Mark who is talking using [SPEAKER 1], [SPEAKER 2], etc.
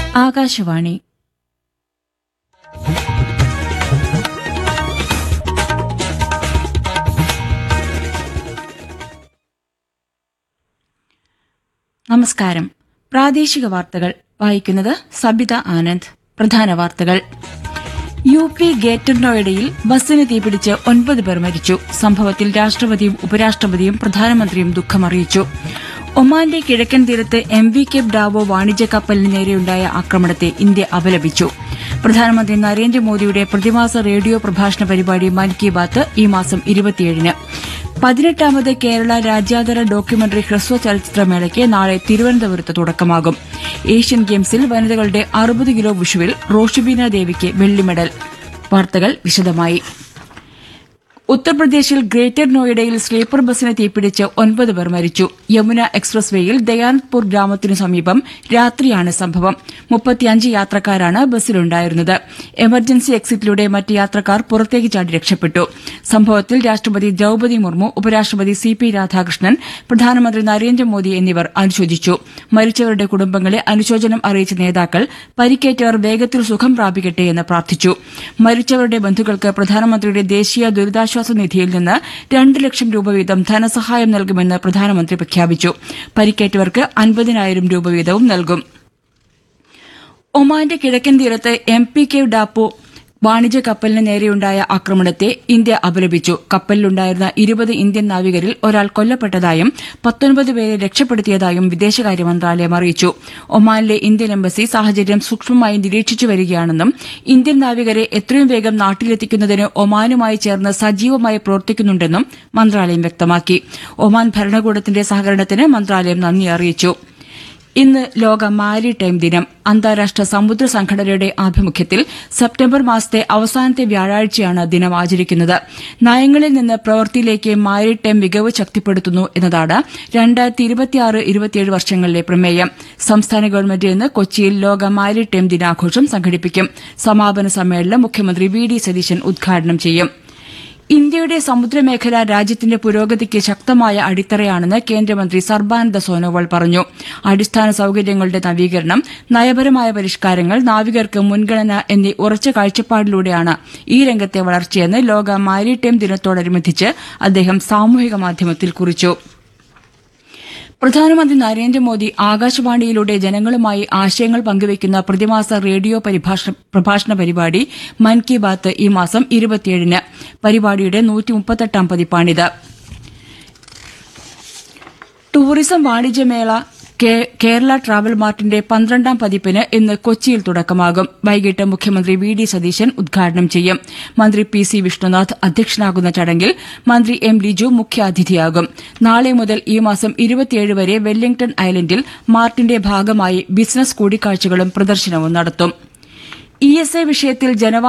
[SPEAKER 1] ആകാശവാണി നമസ്കാരം പ്രാദേശിക വാർത്തകൾ വായിക്കുന്നത് സബിത ആനന്ദ് പ്രധാന വാർത്തകൾ യു പി ഗ്രേറ്റർ നോയിഡയിൽ ബസ്സിന് തീപിടിച്ച് ഒൻപത് പേർ മരിച്ചു സംഭവത്തിൽ രാഷ്ട്രപതിയും ഉപരാഷ്ട്രപതിയും പ്രധാനമന്ത്രിയും ദുഃഖമറിയിച്ചു ഒമാന്റെ കിഴക്കൻ തീരത്ത് എം വി കെബ് ഡാവോ വാണിജ്യ കപ്പലിന് നേരെയുണ്ടായ ആക്രമണത്തെ ഇന്ത്യ അപലപിച്ചു പ്രധാനമന്ത്രി നരേന്ദ്രമോദിയുടെ പ്രതിമാസ റേഡിയോ പ്രഭാഷണ പരിപാടി മൻ കി ബാത്ത് ഈ മാസം ഇരുപത്തിയേഴിന് പതിനെട്ടാമത് കേരള രാജ്യാന്തര ഡോക്യുമെന്ററി ഹ്രസ്വ ചലച്ചിത്രമേളയ്ക്ക് നാളെ തിരുവനന്തപുരത്ത് തുടക്കമാകും ഏഷ്യൻ ഗെയിംസിൽ വനിതകളുടെ അറുപത് കിലോ വിഷുവിൽ റോഷിബീന ദേവിക്ക് വെള്ളി മെഡൽ വാർത്തകൾ വിശദമായി ഉത്തർപ്രദേശിൽ ഗ്രേറ്റർ നോയിഡയിൽ സ്ലീപ്പർ ബസ്സിന് തീപിടിച്ച് ഒൻപത് പേർ മരിച്ചു യമുന എക്സ്പ്രസ് വേയിൽ ദയാനത്പൂർ ഗ്രാമത്തിനു സമീപം രാത്രിയാണ് സംഭവം മുപ്പത്തിയഞ്ച് യാത്രക്കാരാണ് ബസ്സിലുണ്ടായിരുന്നത് എമർജൻസി എക്സിറ്റിലൂടെ മറ്റ് യാത്രക്കാർ പുറത്തേക്ക് ചാടി രക്ഷപ്പെട്ടു സംഭവത്തിൽ രാഷ്ട്രപതി ദ്രൌപതി മുർമു ഉപരാഷ്ട്രപതി സി പി രാധാകൃഷ്ണൻ പ്രധാനമന്ത്രി നരേന്ദ്രമോദി എന്നിവർ അനുശോചിച്ചു മരിച്ചവരുടെ കുടുംബങ്ങളെ അനുശോചനം അറിയിച്ച നേതാക്കൾ പരിക്കേറ്റവർ വേഗത്തിൽ സുഖം പ്രാപിക്കട്ടെയെന്ന് പ്രാർത്ഥിച്ചു മരിച്ചവരുടെ ബന്ധുക്കൾക്ക് പ്രധാനമന്ത്രിയുടെ ദേശീയ ദുരിതാശ്വാസ നിധിയിൽ നിന്ന് രണ്ട് ലക്ഷം രൂപ വീതം ധനസഹായം നൽകുമെന്ന് പ്രധാനമന്ത്രി പ്രഖ്യാപിച്ചു പരിക്കേറ്റവർക്ക് അൻപതിനായിരം രൂപ വീതവും നൽകും ഒമാന്റെ കിഴക്കൻ തീരത്ത് എം പി കെ ഡാപ്പോ വാണിജ്യ കപ്പലിന് നേരെയുണ്ടായ ആക്രമണത്തെ ഇന്ത്യ അപലപിച്ചു കപ്പലിലുണ്ടായിരുന്ന ഇരുപത് ഇന്ത്യൻ നാവികരിൽ ഒരാൾ കൊല്ലപ്പെട്ടതായും പത്തൊൻപത് പേരെ രക്ഷപ്പെടുത്തിയതായും വിദേശകാര്യ മന്ത്രാലയം അറിയിച്ചു ഒമാനിലെ ഇന്ത്യൻ എംബസി സാഹചര്യം സൂക്ഷ്മമായി നിരീക്ഷിച്ചു വരികയാണെന്നും ഇന്ത്യൻ നാവികരെ എത്രയും വേഗം നാട്ടിലെത്തിക്കുന്നതിന് ഒമാനുമായി ചേർന്ന് സജീവമായി പ്രവർത്തിക്കുന്നുണ്ടെന്നും മന്ത്രാലയം വ്യക്തമാക്കി ഒമാൻ ഭരണകൂടത്തിന്റെ സഹകരണത്തിന് മന്ത്രാലയം നന്ദി അറിയിച്ചു ഇന്ന് ലോക മാരിടൈം ദിനം അന്താരാഷ്ട്ര സമുദ്ര സംഘടനയുടെ ആഭിമുഖ്യത്തിൽ സെപ്റ്റംബർ മാസത്തെ അവസാനത്തെ വ്യാഴാഴ്ചയാണ് ദിനം ആചരിക്കുന്നത് നയങ്ങളിൽ നിന്ന് പ്രവൃത്തിയിലേക്ക് മാരിടൈം മികവ് ശക്തിപ്പെടുത്തുന്നു എന്നതാണ് രണ്ടായിരത്തി ഇരുപത്തിയാറ് ഇരുപത്തിയേഴ് വർഷങ്ങളിലെ പ്രമേയം സംസ്ഥാന ഗവൺമെന്റ് ഇന്ന് കൊച്ചിയിൽ ലോക മാരിടൈം ദിനാഘോഷം സംഘടിപ്പിക്കും സമാപന സമ്മേളനം മുഖ്യമന്ത്രി വി ഡി സതീശൻ ഉദ്ഘാടനം ചെയ്യും ഇന്ത്യയുടെ സമുദ്രമേഖല രാജ്യത്തിന്റെ പുരോഗതിക്ക് ശക്തമായ അടിത്തറയാണെന്ന് കേന്ദ്രമന്ത്രി സർബാനന്ദ സോനോവാൾ പറഞ്ഞു അടിസ്ഥാന സൌകര്യങ്ങളുടെ നവീകരണം നയപരമായ പരിഷ്കാരങ്ങൾ നാവികർക്ക് മുൻഗണന എന്നീ ഉറച്ച കാഴ്ചപ്പാടിലൂടെയാണ് ഈ രംഗത്തെ വളർച്ചയെന്ന് ലോക മാരിടൈം ദിനത്തോടനുബന്ധിച്ച് അദ്ദേഹം സാമൂഹിക മാധ്യമത്തിൽ കുറിച്ചു പ്രധാനമന്ത്രി നരേന്ദ്രമോദി ആകാശവാണിയിലൂടെ ജനങ്ങളുമായി ആശയങ്ങൾ പങ്കുവയ്ക്കുന്ന പ്രതിമാസ റേഡിയോ പരിഭാഷ- പ്രഭാഷണ പരിപാടി മൻ കി ബാത്ത് ഈ മാസം ഇരുപത്തിയേഴിന് പരിപാടിയുടെ നൂറ്റിമുപ്പത്തെട്ടാം പതിപ്പാണിത് ടൂറിസം വാണിജ്യമേള കേ- കേരള ട്രാവൽ മാർട്ടിന്റെ പന്ത്രണ്ടാം പതിപ്പിന് ഇന്ന് കൊച്ചിയിൽ തുടക്കമാകും വൈകിട്ട് മുഖ്യമന്ത്രി വി ഡി സതീശൻ ഉദ്ഘാടനം ചെയ്യും മന്ത്രി പി സി വിഷ്ണുനാഥ് അധ്യക്ഷനാകുന്ന ചടങ്ങിൽ മന്ത്രി എം ലിജു മുഖ്യാതിഥിയാകും നാളെ മുതൽ ഈ മാസം ഇരുപത്തിയേഴ് വരെ വെല്ലിംഗ്ടൺ ഐലൻഡിൽ മാർട്ടിന്റെ ഭാഗമായി ബിസിനസ് കൂടിക്കാഴ്ചകളും പ്രദർശനവും നടത്തും ഇ എസ് ഐ വിഷയത്തിൽ ജനവാ